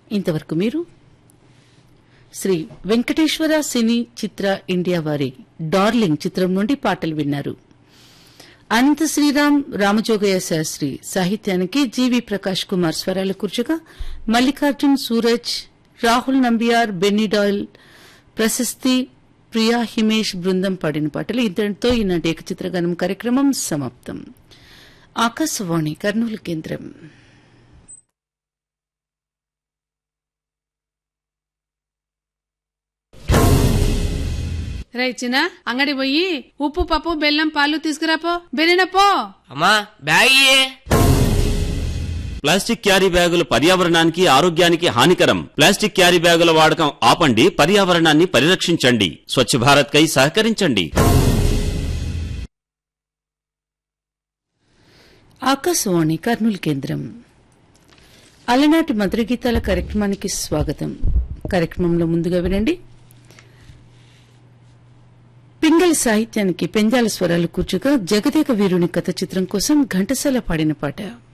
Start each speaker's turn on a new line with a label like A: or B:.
A: ఇంతవరకు మీరు Sri Venkateswara cine Chitra India వారి డార్లింగ్ చిత్రం నుండి పాటలు విన్నారు అనంత శ్రీరామ్ రామజోగయ్య శాస్త్రి సాహిత్యానికి జీవి ప్రకాష్ కుమార్ స్వరాలు కూర్చగా మల్లికార్జున్ సూరజ్ రాహుల్ నంబియార్ బెన్నీ డాయల్ ప్రశస్తి ప్రియా హిమేష్ బృందం పాడిన పాటలు ఇంతటితో ఈనాటి ఏకచిత్రగానం కార్యక్రమం సమాప్తం ఆకాశవాణి కర్నూలు కేంద్రం
B: రే చిన్న అంగడి పోయి ఉప్పు పప్పు బెల్లం పాలు తీసుకురాపో బెరినపో
C: అమ్మా బ్యాగ్ ఇయ్యే.
D: ప్లాస్టిక్ క్యారీ బ్యాగులు పర్యావరణానికి ఆరోగ్యానికి హానికరం ప్లాస్టిక్ క్యారీ బ్యాగుల వాడకం ఆపండి పర్యావరణాన్ని పరిరక్షించండి స్వచ్ఛ భారత్ కై సహకరించండి
A: ఆకాశవాణి కర్నూలు కేంద్రం అలనాటి మధుర గీతాల కార్యక్రమానికి స్వాగతం కార్యక్రమంలో ముందుగా వినండి పింగళి సాహిత్యానికి పెంజాల స్వరాలు కూర్చుగా జగదేక వీరుని కథ చిత్రం కోసం ఘంటసాల పాడిన పాట